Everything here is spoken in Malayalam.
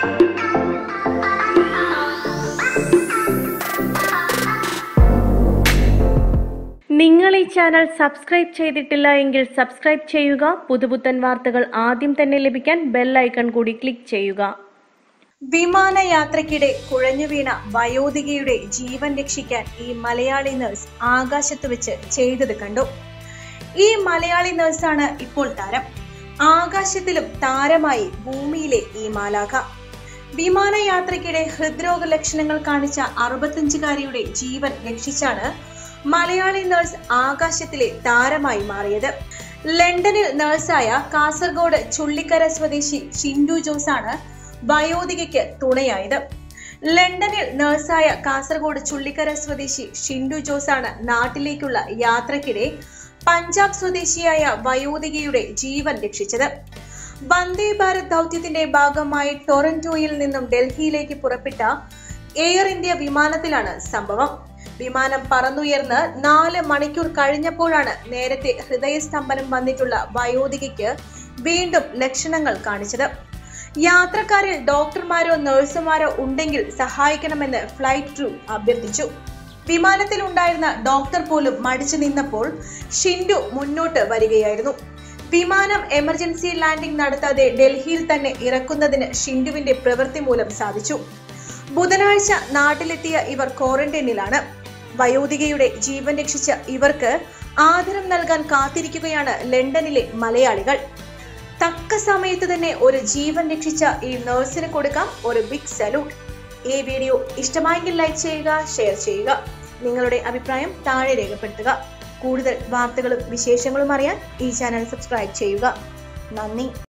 നിങ്ങൾ ഈ ചാനൽ സബ്സ്ക്രൈബ് ചെയ്തിട്ടില്ല എങ്കിൽ സബ്സ്ക്രൈബ് ചെയ്യുക പുതുപുത്തൻ വാർത്തകൾ ആദ്യം തന്നെ ലഭിക്കാൻ ബെൽ ഐക്കൺ കൂടി ക്ലിക്ക് ചെയ്യുക വിമാനയാത്രയ്ക്കിടെ കുഴഞ്ഞു വീണ വയോധികയുടെ ജീവൻ രക്ഷിക്കാൻ ഈ മലയാളി നഴ്സ് ആകാശത്ത് വെച്ച് ചെയ്തത് കണ്ടു ഈ മലയാളി നഴ്സാണ് ഇപ്പോൾ താരം ആകാശത്തിലും താരമായി ഭൂമിയിലെ ഈ മാലാഖ വിമാനയാത്രയ്ക്കിടെ ഹൃദ്രോഗ ലക്ഷണങ്ങൾ കാണിച്ച അറുപത്തഞ്ചുകാരിയുടെ ജീവൻ രക്ഷിച്ചാണ് മലയാളി നഴ്സ് ആകാശത്തിലെ താരമായി മാറിയത് ലണ്ടനിൽ നഴ്സായ കാസർഗോഡ് ചുള്ളിക്കര സ്വദേശി ഷിൻഡു ജോസ് ആണ് വയോധികയ്ക്ക് തുണയായത് ലണ്ടനിൽ നഴ്സായ കാസർഗോഡ് ചുള്ളിക്കര സ്വദേശി ഷിൻഡു ജോസ് ആണ് നാട്ടിലേക്കുള്ള യാത്രക്കിടെ പഞ്ചാബ് സ്വദേശിയായ വയോധികയുടെ ജീവൻ രക്ഷിച്ചത് വന്ദേ ഭാരത് ദൗത്യത്തിന്റെ ഭാഗമായി ടൊറന്റോയിൽ നിന്നും ഡൽഹിയിലേക്ക് പുറപ്പെട്ട എയർ ഇന്ത്യ വിമാനത്തിലാണ് സംഭവം വിമാനം പറന്നുയർന്ന് നാല് മണിക്കൂർ കഴിഞ്ഞപ്പോഴാണ് നേരത്തെ ഹൃദയസ്തംഭനം വന്നിട്ടുള്ള വയോധികയ്ക്ക് വീണ്ടും ലക്ഷണങ്ങൾ കാണിച്ചത് യാത്രക്കാരിൽ ഡോക്ടർമാരോ നഴ്സുമാരോ ഉണ്ടെങ്കിൽ സഹായിക്കണമെന്ന് ഫ്ലൈറ്റ് ക്രൂ അഭ്യർത്ഥിച്ചു വിമാനത്തിൽ ഉണ്ടായിരുന്ന ഡോക്ടർ പോലും മടിച്ചു നിന്നപ്പോൾ ഷിൻഡു മുന്നോട്ട് വരികയായിരുന്നു വിമാനം എമർജൻസി ലാൻഡിംഗ് നടത്താതെ ഡൽഹിയിൽ തന്നെ ഇറക്കുന്നതിന് ഷിൻഡുവിന്റെ പ്രവൃത്തി മൂലം സാധിച്ചു ബുധനാഴ്ച നാട്ടിലെത്തിയ ഇവർ ക്വാറന്റൈനിലാണ് വയോധികയുടെ ജീവൻ രക്ഷിച്ച ഇവർക്ക് ആദരം നൽകാൻ കാത്തിരിക്കുകയാണ് ലണ്ടനിലെ മലയാളികൾ തക്ക സമയത്ത് തന്നെ ഒരു ജീവൻ രക്ഷിച്ച ഈ നഴ്സിന് കൊടുക്കാം ഒരു ബിഗ് സല്യൂട്ട് ഈ വീഡിയോ ഇഷ്ടമായെങ്കിൽ ലൈക്ക് ചെയ്യുക ഷെയർ ചെയ്യുക നിങ്ങളുടെ അഭിപ്രായം താഴെ രേഖപ്പെടുത്തുക കൂടുതൽ വാർത്തകളും വിശേഷങ്ങളും അറിയാൻ ഈ ചാനൽ സബ്സ്ക്രൈബ് ചെയ്യുക നന്ദി